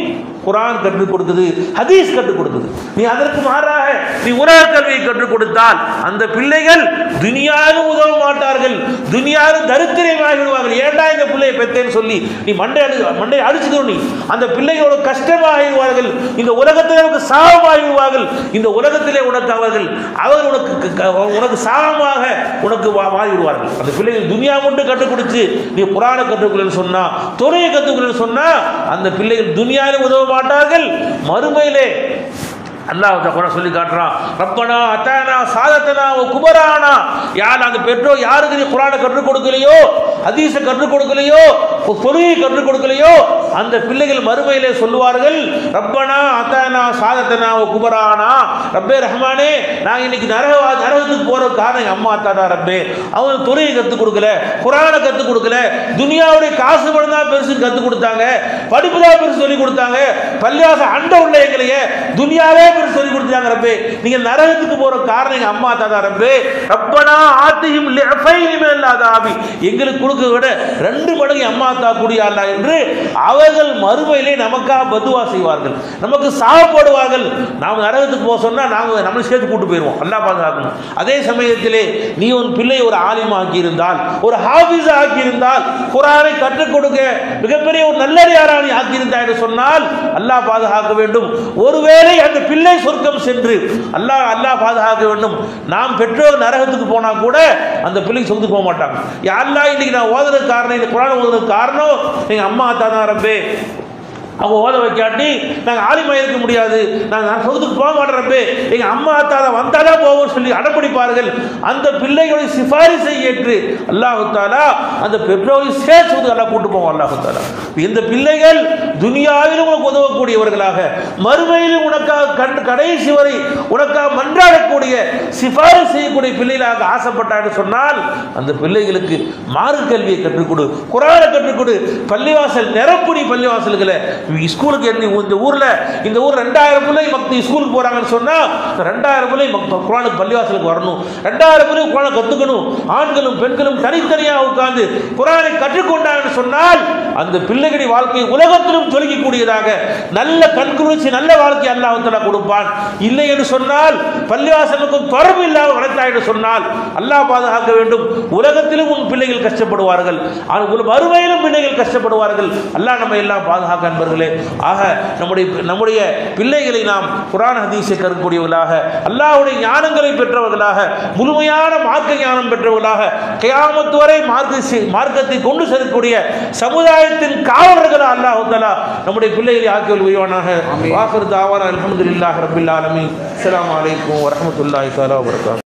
குரான் கற்றுக் கொடுக்குது ஹதீஸ் கற்றுக் கொடுக்குது நீ அதற்கு மாறாக நீ உலக கல்வியை கற்றுக் கொடுத்தால் அந்த பிள்ளைகள் துனியாலும் உதவ மாட்டார்கள் துனியாலும் தரித்திரமாகி விடுவார்கள் ஏன்டா இந்த பிள்ளையை பெத்தேன்னு சொல்லி நீ மண்டை அடி மண்டை அடிச்சுக்கணும் நீ அந்த பிள்ளைகளோட கஷ்டமாகிடுவார்கள் இந்த உலகத்திலே உனக்கு சாபமாகி விடுவார்கள் இந்த உலகத்திலே உனக்கு அவர்கள் அவர்கள் உனக்கு க- க- உனக்கு சாபமாக உனக்கு வா- மாறி விடுவார்கள் அந்த பிள்ளைகள் துனியா மட்டும் கற்றுக் கொடுத்து நீ புராண கற்றுக்கொள்ளு சொன்னா துறையை கற்றுக்கொள்ளு சொன்னா அந்த பிள்ளைகள் துனியாவிலும் உதவ மாட்டார்கள் மறுமையிலே அல்லாஹ் குரான் சொல்லி காட்டுறான் ரப்பனா அத்தானா சாதத்தனா ஓ குபரானா யார் அந்த பெற்றோர் யாருக்கு நீ குரானை கற்றுக் கொடுக்கலையோ ஹதீஸை கற்றுக் கொடுக்கலையோ பொருளை கற்றுக் கொடுக்கலையோ அந்த பிள்ளைகள் மறுமையிலே சொல்லுவார்கள் ரப்பனா அத்தானா சாதத்தனா ஓ குபரானா ரப்பே ரஹ்மானே நான் இன்னைக்கு நரக நரகத்துக்கு போற காரணம் எங்க அம்மா அத்தா தான் ரப்பே அவங்க துறையை கற்றுக் கொடுக்கல குரானை கற்றுக் கொடுக்கல துனியாவுடைய காசு பணம் தான் பெருசு கற்றுக் கொடுத்தாங்க படிப்பு தான் பெருசு சொல்லி கொடுத்தாங்க பள்ளிவாச அண்ட உள்ள எங்களையே துனியாவே பெருசு சொல்லி கொடுத்தாங்க ரப்பே நீங்க நரகத்துக்கு போற காரணம் எங்க அம்மா அத்தா தான் ரப்பே ரப்பனா ஆத்தியும் லிஃபைனிமே இல்லாத ஆபி எங்களுக்கு கொடுக்க விட ரெண்டு மடங்கு அம்மா அத்தா கூடிய அல்லா என்று அவர்கள் மறுமையிலே நமக்காக பதுவா செய்வார்கள் நமக்கு சாப்பிடுவார்கள் நாம் நரகத்துக்கு போக சொன்னா நாங்க நம்மளை சேர்த்து கூட்டு போயிடுவோம் அல்லா பாதுகாக்கணும் அதே சமயத்திலே நீ உன் பிள்ளை ஒரு ஆலிம் ஆக்கி இருந்தால் ஒரு ஹாஃபிஸ் ஆக்கி இருந்தால் குரானை கற்றுக் கொடுக்க மிகப்பெரிய ஒரு நல்லடியாரா நீ ஆக்கி இருந்தாய் என்று சொன்னால் அல்லாஹ் பாதுகாக்க வேண்டும் ஒருவேளை அந்த பிள்ளை சொர்க்கம் சென்று அல்லாஹ் அல்லாஹ் பாதுகாக்க வேண்டும் நாம் பெற்றோர் நரகத்துக்கு போனா கூட அந்த பிள்ளைக்கு சொத்துக்கு போக மாட்டாங்க யாரெல்லாம் இன்னைக்கு நான் ஓதுறதுக்கு காரணம் இந்த குரான் ஓதுறதுக்கு காரணம் எங்க அம்மா அத்தா தான் ரப்பே அவங்க ஓத வைக்காட்டி நாங்கள் ஆலிமா இருக்க முடியாது நாங்கள் நான் சொத்துக்கு போக மாட்டேறப்பே எங்கள் அம்மா அத்தா தான் வந்தாதான் போவோம்னு சொல்லி அடம்பிடிப்பார்கள் அந்த பிள்ளைகளை சிபாரிசை ஏற்று அல்லாஹு தாலா அந்த பெற்றோரை சேர்த்து எல்லாம் கூட்டு போவோம் அல்லாஹு தாலா இந்த பிள்ளைகள் துனியாவிலும் உனக்கு உதவக்கூடியவர்களாக மறுமையிலும் உனக்காக கண் கடைசி வரை உனக்காக மன்றாடக்கூடிய சிபாரிசு செய்யக்கூடிய பிள்ளைகளாக ஆசைப்பட்டான்னு சொன்னால் அந்த பிள்ளைகளுக்கு மாறு கல்வியை கற்றுக் கொடு குரானை கற்றுக் கொடு பள்ளிவாசல் நிரப்புடி பள்ளிவாசல்களை ஸ்கூலுக்கு என்ன இந்த ஊர்ல இந்த ஊர் ரெண்டாயிரம் பிள்ளை மக்கள் ஸ்கூலுக்கு போறாங்கன்னு சொன்னா இந்த ரெண்டாயிரம் பிள்ளை மக்~ குரானுக்கு பள்ளிவாசலுக்கு வரணும் ரெண்டாயிரம் பிள்ளை குரானை கத்துக்கணும் ஆண்களும் பெண்களும் தனித்தனியா உட்கார்ந்து குரானை கற்றுக்கொண்டாங்கன்னு சொன்னால் அந்த பிள்ளைகளுடைய வாழ்க்கை உலகத்திலும் தொலைக்கக்கூடியதாக நல்ல கண்குளிர்ச்சி நல்ல வாழ்க்கை அல்லாஹ் தஆலா கொடுப்பான் இல்லை என்று சொன்னால் பள்ளிவாசலுக்கும் தொடர்பு இல்லாமல் வளர்த்தாய் என்று சொன்னால் அல்லாஹ் பாதுகாக்க வேண்டும் உலகத்திலும் உன் பிள்ளைகள் கஷ்டப்படுவார்கள் ஆனால் உன் மறுமையிலும் பிள்ளைகள் கஷ்டப்படுவார்கள் அல்லாஹ் நம்ம எல்லாம் பாதுகாக்க அன்பர்களே ஆக நம்முடைய நம்முடைய பிள்ளைகளை நாம் குரான் ஹதீஸை கருக்கூடியவர்களாக அல்லாஹ்வுடைய ஞானங்களை பெற்றவர்களாக முழுமையான மார்க்க ஞானம் பெற்றவர்களாக கியாமத்து வரை மார்க்க செ- மார்க்கத்தை கொண்டு செல்லக்கூடிய சமுதாயத்தின் காவலர்கள் அல்லாஹ் தஆலா நம்முடைய பிள்ளைகளை ஆக்கியல் உயவானாக வாஃபிர் தாவானா அல்ஹம்துலில்லாஹி ரப்பில் ஆலமீன் அஸ்ஸலாமு அலைக்கும் வரஹ்மத்துல்லாஹி தஆலா வபரகாத்துஹு